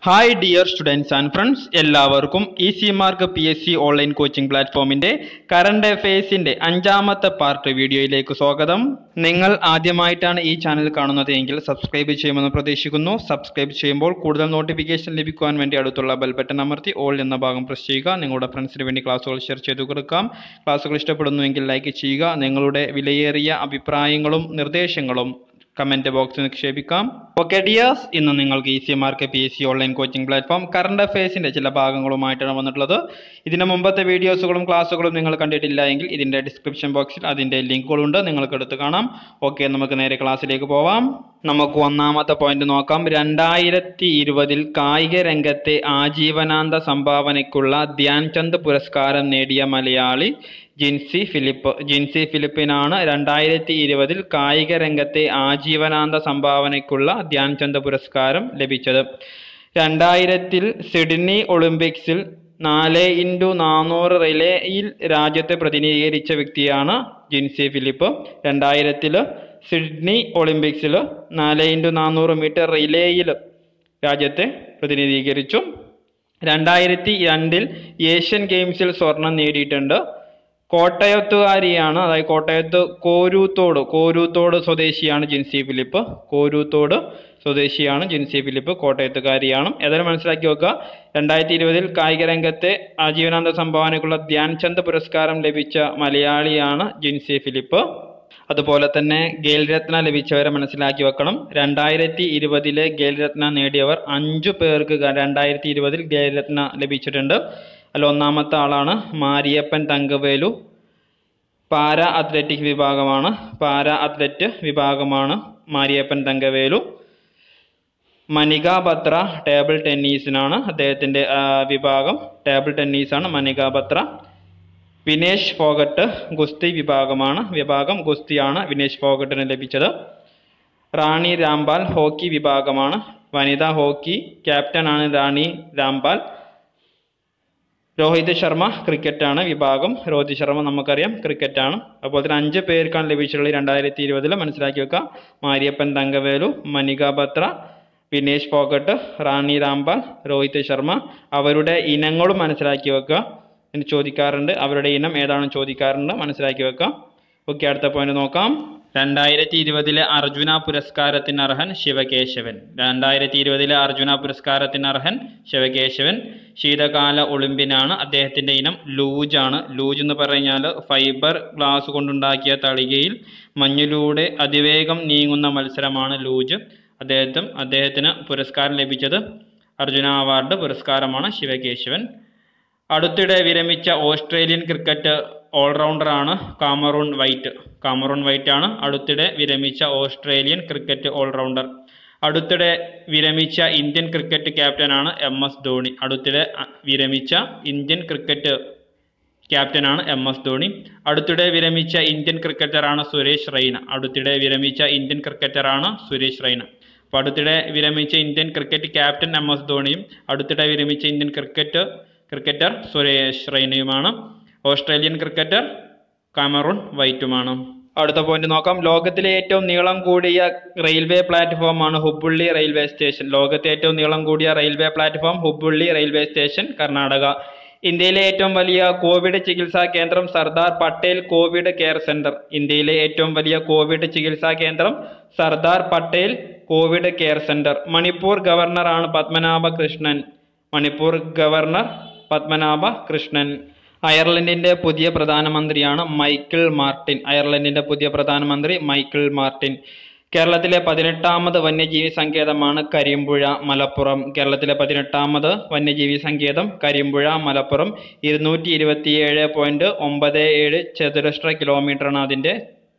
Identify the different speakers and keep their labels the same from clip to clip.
Speaker 1: hi dear students and friends എല്ലാവർക്കും easy mark P S C online coaching പ്ലാറ്റ്ഫോമിന്റെ current അഫയേഴ്സിന്റെ അഞ്ചാമത്തെ part വീഡിയോയിലേക്ക് സ്വാഗതം നിങ്ങൾ ആദ്യമായിട്ടാണ് ഈ ചാനൽ കാണുന്നത് എങ്കിൽ സബ്സ്ക്രൈബ് ചെയ്യുമെന്ന് പ്രതീക്ഷിക്കുന്നു സബ്സ്ക്രൈബ് ചെയ്യുമ്പോൾ കൂടുതൽ നോട്ടിഫിക്കേഷൻ ലഭിക്കുവാൻ വേണ്ടി അടുത്തുള്ള ബെൽ ബട്ടൺ അമർത്തി ഓൾ എന്ന ഭാഗം പ്രസ് ചെയ്യുക നിങ്ങളുടെ ഫ്രണ്ട്സിന് വേണ്ടി ക്ലാസ്സുകൾ ഷെയർ ചെയ്തു കൊടുക്കാം ക്ലാസ്സുകൾ ഇഷ്ടപ്പെടുന്നുവെങ്കിൽ ലൈക്ക് ചെയ്യുക നിങ്ങളുടെ വിലയേറിയ അഭിപ്രായങ്ങളും നിർദ്ദേശങ്ങളും കമന്റ് ബോക്സിൽ നിക്ഷേപിക്കാം ഓക്കെ ഡിയേഴ്സ് ഇന്ന് നിങ്ങൾക്ക് easy mark P S C online coaching platform current അഫയേഴ്സിന്റെ ചില ഭാഗങ്ങളുമായിട്ടാണ് വന്നിട്ടുള്ളത് ഇതിന് മുമ്പത്തെ വീഡിയോസുകളും ക്ലാസ്സുകളും നിങ്ങൾ കണ്ടിട്ടില്ല എങ്കിൽ ഇതിന്റെ ഡിസ്ക്രിപ്ഷൻ ബോക്സിൽ അതിന്റെ ലിങ്കുകളുണ്ട് നിങ്ങൾക്ക് എടുത്ത് കാണാം ഓക്കെ നമുക്ക് നേരെ ക്ലാസ്സിലേക്ക് പോവാം നമുക്ക് ഒന്നാമത്തെ പോയിന്റ് നോക്കാം രണ്ടായിരത്തി ഇരുപതിൽ കായിക രംഗത്തെ ആജീവനാന്ത സംഭാവനയ്ക്കുള്ള ധ്യാൻചന്ദ് പുരസ്കാരം നേടിയ മലയാളി ജിൻസി ഫിലിപ്പ് ജിൻസി ഫിലിപ്പിനാണ് രണ്ടായിരത്തി ഇരുപതിൽ കായിക രംഗത്തെ ആജീവനാന്ത സംഭാവനയ്ക്കുള്ള ധ്യാൻചന്ദ് പുരസ്കാരം ലഭിച്ചത് രണ്ടായിരത്തിൽ സിഡ്നി ഒളിമ്പിക്സിൽ നാല് ഇൻറ്റു നാനൂറ് റിലേയിൽ രാജ്യത്തെ പ്രതിനിധീകരിച്ച വ്യക്തിയാണ് ജിൻസി ഫിലിപ്പ് രണ്ടായിരത്തിൽ സിഡ്നി ഒളിമ്പിക്സിൽ നാല് ഇൻറ്റു നാനൂറ് മീറ്റർ റിലേയിൽ രാജ്യത്തെ പ്രതിനിധീകരിച്ചു രണ്ടായിരത്തി രണ്ടിൽ ഏഷ്യൻ ഗെയിംസിൽ സ്വർണം നേടിയിട്ടുണ്ട് കോട്ടയത്തുകാരിയാണ് അതായത് കോട്ടയത്ത് കോരൂത്തോട് കോരൂത്തോട് സ്വദേശിയാണ് ജിൻസി ഫിലിപ്പ് കോരൂത്തോട് സ്വദേശിയാണ് ജിൻസി ഫിലിപ്പ് കോട്ടയത്തുകാരിയാണ് ഏതായാലും മനസ്സിലാക്കി വെക്കുക രണ്ടായിരത്തി ഇരുപതിൽ കായിക രംഗത്തെ ആജീവനാന്ത സംഭാവനയ്ക്കുള്ള ധ്യാൻചന്ദ് പുരസ്കാരം ലഭിച്ച മലയാളിയാണ് ജിൻസി ഫിലിപ്പ് അതുപോലെ തന്നെ ഗേൽ രത്ന ലഭിച്ചവരെ മനസ്സിലാക്കി വെക്കണം രണ്ടായിരത്തി ഇരുപതിലെ ഗേൽ രത്ന നേടിയവർ അഞ്ചു പേർക്ക് രണ്ടായിരത്തി ഇരുപതിൽ ഗേൽ രത്ന ലഭിച്ചിട്ടുണ്ട് അതിൽ ഒന്നാമത്തെ ആളാണ് മാരിയപ്പൻ തങ്കവേലു പാര അത്ലറ്റിക് വിഭാഗമാണ് പാര അത്ലറ്റ് വിഭാഗമാണ് മാരിയപ്പൻ തങ്കവേലു മനിക ബത്ര ടേബിൾ ടെന്നീസിനാണ് അദ്ദേഹത്തിൻ്റെ വിഭാഗം ടേബിൾ ടെന്നീസാണ് മനിക ബത്ര വിനേഷ് ഫോഗട്ട് ഗുസ്തി വിഭാഗമാണ് വിഭാഗം ഗുസ്തിയാണ് വിനേഷ് ഫോഗട്ടിന് ലഭിച്ചത് റാണി രാംപാൽ ഹോക്കി വിഭാഗമാണ് വനിതാ ഹോക്കി ക്യാപ്റ്റനാണ് റാണി രാംപാൽ രോഹിത് ശർമ്മ ക്രിക്കറ്റാണ് വിഭാഗം രോഹിത് ശർമ്മ നമുക്കറിയാം ക്രിക്കറ്റാണ് അതുപോലെ തന്നെ അഞ്ച് പേർക്കാണ് ലഭിച്ചിട്ടുള്ളത് രണ്ടായിരത്തി ഇരുപതിൽ മനസ്സിലാക്കി വെക്കുക മാരിയപ്പൻ തങ്കവേലു മനിക ബത്ര വിനേഷ് ഫോഗട്ട് റാണി രാംപാൽ രോഹിത് ശർമ്മ അവരുടെ ഇനങ്ങളും മനസ്സിലാക്കി വെക്കുക എന്ന് ചോദിക്കാറുണ്ട് അവരുടെ ഇനം ഏതാണെന്ന് ചോദിക്കാറുണ്ട് മനസ്സിലാക്കി വെക്കാം ഓക്കെ അടുത്ത പോയിന്റ് നോക്കാം രണ്ടായിരത്തി ഇരുപതിലെ അർജുന പുരസ്കാരത്തിന് അർഹൻ ശിവകേശവൻ രണ്ടായിരത്തി ഇരുപതിലെ അർജുന പുരസ്കാരത്തിന് അർഹൻ ശിവകേശവൻ ശീതകാല ഒളിമ്പ്യനാണ് അദ്ദേഹത്തിൻ്റെ ഇനം ലൂജാണ് ലൂജ് എന്ന് പറഞ്ഞാൽ ഫൈബർ ഗ്ലാസ് കൊണ്ടുണ്ടാക്കിയ തളികയിൽ മഞ്ഞിലൂടെ അതിവേഗം നീങ്ങുന്ന മത്സരമാണ് ലൂജ് അദ്ദേഹത്തിന് അദ്ദേഹത്തിന് പുരസ്കാരം ലഭിച്ചത് അർജുന അവാർഡ് പുരസ്കാരമാണ് ശിവകേശവൻ അടുത്തിടെ വിരമിച്ച ഓസ്ട്രേലിയൻ ക്രിക്കറ്റ് ഓൾറൗണ്ടറാണ് കാമറൂൺ വൈറ്റ് കാമറൂൺ വൈറ്റ് ആണ് അടുത്തിടെ വിരമിച്ച ഓസ്ട്രേലിയൻ ക്രിക്കറ്റ് ഓൾറൗണ്ടർ അടുത്തിടെ വിരമിച്ച ഇന്ത്യൻ ക്രിക്കറ്റ് ക്യാപ്റ്റനാണ് എം എസ് ധോണി അടുത്തിടെ വിരമിച്ച ഇന്ത്യൻ ക്രിക്കറ്റ് ക്യാപ്റ്റനാണ് എം എസ് ധോണി അടുത്തിടെ വിരമിച്ച ഇന്ത്യൻ ക്രിക്കറ്ററാണ് സുരേഷ് റെയ്ന അടുത്തിടെ വിരമിച്ച ഇന്ത്യൻ ക്രിക്കറ്ററാണ് സുരേഷ് റെയ്ന അപ്പോൾ അടുത്തിടെ വിരമിച്ച Indian cricket captain M S ധോണിയും അടുത്തിടെ വിരമിച്ച ഇന്ത്യൻ ക്രിക്കറ്റ് ക്രിക്കറ്റർ സുരേഷ് റെയ്നയുമാണ് ഓസ്ട്രേലിയൻ ക്രിക്കറ്റർ കാമറൂൺ വൈറ്റുമാണ് അടുത്ത പോയിന്റ് നോക്കാം ലോകത്തിലെ ഏറ്റവും നീളം കൂടിയ റെയിൽവേ പ്ലാറ്റ്ഫോമാണ് ഹുബ്ബള്ളി റെയിൽവേ സ്റ്റേഷൻ ലോകത്തെ ഏറ്റവും നീളം കൂടിയ railway platform Hubballi railway station Karnataka ഇന്ത്യയിലെ ഏറ്റവും വലിയ കോവിഡ് ചികിത്സാ കേന്ദ്രം Sardar Patel Covid care centre ഇന്ത്യയിലെ ഏറ്റവും വലിയ കോവിഡ് ചികിത്സാ കേന്ദ്രം Sardar Patel Covid care centre Manipur ഗവർണറാണ് പത്മനാഭ കൃഷ്ണൻ മണിപ്പൂർ ഗവർണർ പത്മനാഭ കൃഷ്ണൻ അയർലൻഡിന്റെ പുതിയ പ്രധാനമന്ത്രിയാണ് മൈക്കിൾ മാർട്ടിൻ അയർലൻഡിന്റെ പുതിയ പ്രധാനമന്ത്രി മൈക്കിൾ മാർട്ടിൻ കേരളത്തിലെ പതിനെട്ടാമത് വന്യജീവി സങ്കേതമാണ് കരിമ്പുഴ മലപ്പുറം കേരളത്തിലെ പതിനെട്ടാമത് വന്യജീവി സങ്കേതം കരിമ്പുഴ മലപ്പുറം ഇരുന്നൂറ്റി ഇരുപത്തിയേഴ് പോയിന്റ് ഒമ്പത് ഏഴ് ചതുരശ്ര കിലോമീറ്ററാണ് അതിൻ്റെ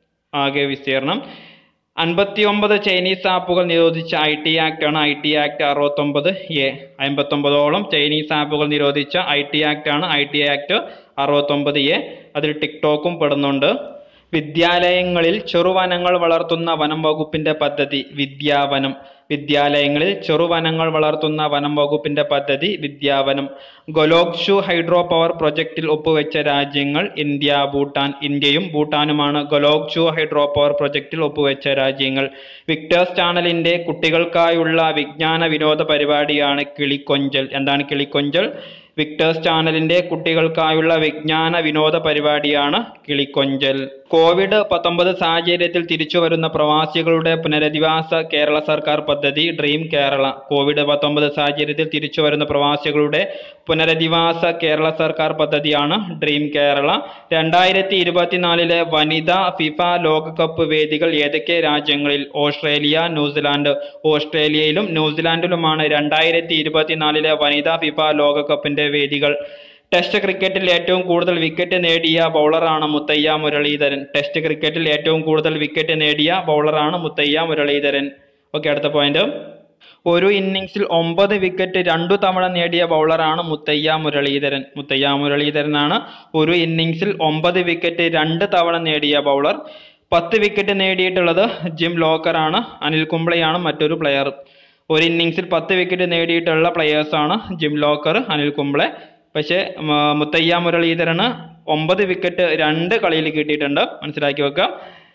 Speaker 1: ആകെ വിസ്തീർണം അൻപത്തി ഒമ്പത് ചൈനീസ് ആപ്പുകൾ നിരോധിച്ച ഐ ടി ആക്ട് ആണ് ഐ ടി ആക്ട് അറുപത്തൊമ്പത് എ അമ്പത്തൊമ്പതോളം ചൈനീസ് ആപ്പുകൾ നിരോധിച്ച ഐ ടി ആക്ട് ആണ് ഐ ടി ആക്ട് അറുപത്തൊമ്പത് എ അതിൽ ടിക്ടോക്കും പെടുന്നുണ്ട് വിദ്യാലയങ്ങളിൽ ചെറുവനങ്ങൾ വളർത്തുന്ന വനം വകുപ്പിന്റെ പദ്ധതി വിദ്യാവനം വിദ്യാലയങ്ങളിൽ ചെറുവനങ്ങൾ വളർത്തുന്ന വനം വകുപ്പിന്റെ പദ്ധതി വിദ്യാവനം ഗൊലോക്ഷു ഹൈഡ്രോ പവർ പ്രൊജക്റ്റിൽ ഒപ്പുവെച്ച രാജ്യങ്ങൾ ഇന്ത്യ ഭൂട്ടാൻ ഇന്ത്യയും ഭൂട്ടാനുമാണ് ഗൊലോക്ഷു ഹൈഡ്രോ പവർ പ്രൊജക്റ്റിൽ ഒപ്പുവെച്ച രാജ്യങ്ങൾ വിക്ടേഴ്സ് ചാനലിന്റെ കുട്ടികൾക്കായുള്ള വിജ്ഞാന വിനോദ പരിപാടിയാണ് കിളിക്കൊഞ്ചൽ എന്താണ് കിളിക്കൊഞ്ചൽ വിക്ടേഴ്സ് ചാനലിന്റെ കുട്ടികൾക്കായുള്ള വിജ്ഞാന വിനോദ പരിപാടിയാണ് കിളിക്കൊഞ്ചൽ കോവിഡ് പത്തൊമ്പത് സാഹചര്യത്തിൽ തിരിച്ചു വരുന്ന പ്രവാസികളുടെ പുനരധിവാസ കേരള സർക്കാർ പദ്ധതി ഡ്രീം കേരള കോവിഡ് പത്തൊമ്പത് സാഹചര്യത്തിൽ തിരിച്ചു വരുന്ന പ്രവാസികളുടെ പുനരധിവാസ കേരള സർക്കാർ പദ്ധതിയാണ് ഡ്രീം കേരള രണ്ടായിരത്തി ഇരുപത്തിനാലിലെ വനിതാ ഫിഫ ലോകകപ്പ് വേദികൾ ഏതൊക്കെ രാജ്യങ്ങളിൽ ഓസ്ട്രേലിയ ന്യൂസിലാൻഡ് ഓസ്ട്രേലിയയിലും ന്യൂസിലാൻഡിലുമാണ് രണ്ടായിരത്തി ഇരുപത്തിനാലിലെ വനിതാ ഫിഫ ലോകകപ്പിന്റെ വേദികൾ ടെസ്റ്റ് ക്രിക്കറ്റിൽ ഏറ്റവും കൂടുതൽ വിക്കറ്റ് നേടിയ ബൗളറാണ് മുത്തയ്യ മുരളീധരൻ ടെസ്റ്റ് ക്രിക്കറ്റിൽ ഏറ്റവും കൂടുതൽ വിക്കറ്റ് നേടിയ ബൗളറാണ് മുത്തയ്യ മുരളീധരൻ ഓക്കെ അടുത്ത പോയിന്റ് ഒരു ഇന്നിങ്സിൽ ഒമ്പത് വിക്കറ്റ് രണ്ടു തവണ നേടിയ ബൗളറാണ് മുത്തയ്യ മുരളീധരൻ മുത്തയ്യ മുരളീധരനാണ് ഒരു ഇന്നിങ്സിൽ ഒമ്പത് വിക്കറ്റ് രണ്ട് തവണ നേടിയ ബൗളർ പത്ത് വിക്കറ്റ് നേടിയിട്ടുള്ളത് ജിം ലോക്കറാണ് അനിൽ കുംബ്ലെയാണ് മറ്റൊരു പ്ലെയർ ഒരു ഇന്നിങ്സിൽ പത്ത് വിക്കറ്റ് നേടിയിട്ടുള്ള പ്ലെയേഴ്സാണ് ജിം ലോക്കർ അനിൽ കുംബ്ലെ പക്ഷേ മ- മുത്തയ്യ മുരളീധരന് ഒമ്പത് വിക്കറ്റ് രണ്ട് കളിയിൽ കിട്ടിയിട്ടുണ്ട് മനസ്സിലാക്കി വെക്കുക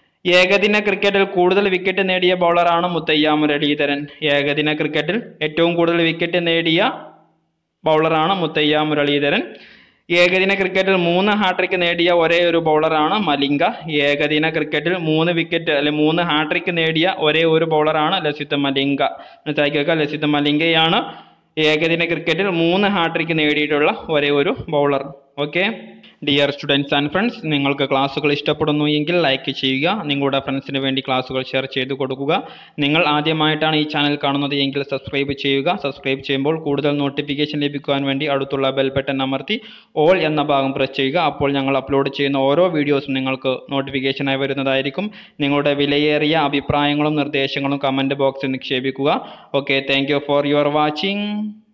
Speaker 1: ഏകദിന ക്രിക്കറ്റിൽ കൂടുതൽ വിക്കറ്റ് നേടിയ ബൗളറാണ് മുത്തയ്യ മുരളീധരൻ ഏകദിന ക്രിക്കറ്റിൽ ഏറ്റവും കൂടുതൽ വിക്കറ്റ് നേടിയ ബൗളറാണ് മുത്തയ്യ മുരളീധരൻ ഏകദിന ക്രിക്കറ്റിൽ മൂന്ന് ഹാട്രിക് നേടിയ ഒരേ ഒരു ബൗളറാണ് മലിംഗ ഏകദിന ക്രിക്കറ്റിൽ മൂന്ന് വിക്കറ്റ് അല്ലെ മൂന്ന് ഹാട്രിക് നേടിയ ഒരേ ഒരു ബൗളറാണ് ലസിത് മലിംഗ മനസ്സിലാക്കി വെക്കുക ലസിത് മലിംഗയാണ് ഏകദിന ക്രിക്കറ്റിൽ മൂന്ന് ഹാട്രിക് നേടിയിട്ടുള്ള ഒരേ ഒരു bowler okay dear students and friends നിങ്ങൾക്ക് ക്ലാസ്സുകൾ ഇഷ്ടപ്പെടുന്നു എങ്കിൽ ലൈക്ക് ചെയ്യുക നിങ്ങളുടെ ഫ്രണ്ട്സിന് വേണ്ടി ക്ലാസ്സുകൾ ഷെയർ ചെയ്ത് കൊടുക്കുക നിങ്ങൾ ആദ്യമായിട്ടാണ് ഈ ചാനൽ കാണുന്നത് എങ്കിൽ സബ്സ്ക്രൈബ് ചെയ്യുക സബ്സ്ക്രൈബ് ചെയ്യുമ്പോൾ കൂടുതൽ നോട്ടിഫിക്കേഷൻ ലഭിക്കുവാൻ വേണ്ടി അടുത്തുള്ള ബെൽ ബട്ടൺ അമർത്തി ഓൾ എന്ന ഭാഗം പ്രസ് ചെയ്യുക അപ്പോൾ ഞങ്ങൾ അപ്ലോഡ് ചെയ്യുന്ന ഓരോ വീഡിയോസും നിങ്ങൾക്ക് നോട്ടിഫിക്കേഷനായി വരുന്നതായിരിക്കും നിങ്ങളുടെ വിലയേറിയ അഭിപ്രായങ്ങളും നിർദ്ദേശങ്ങളും കമൻറ്റ് ബോക്സിൽ നിക്ഷേപിക്കുക okay thank you for your watching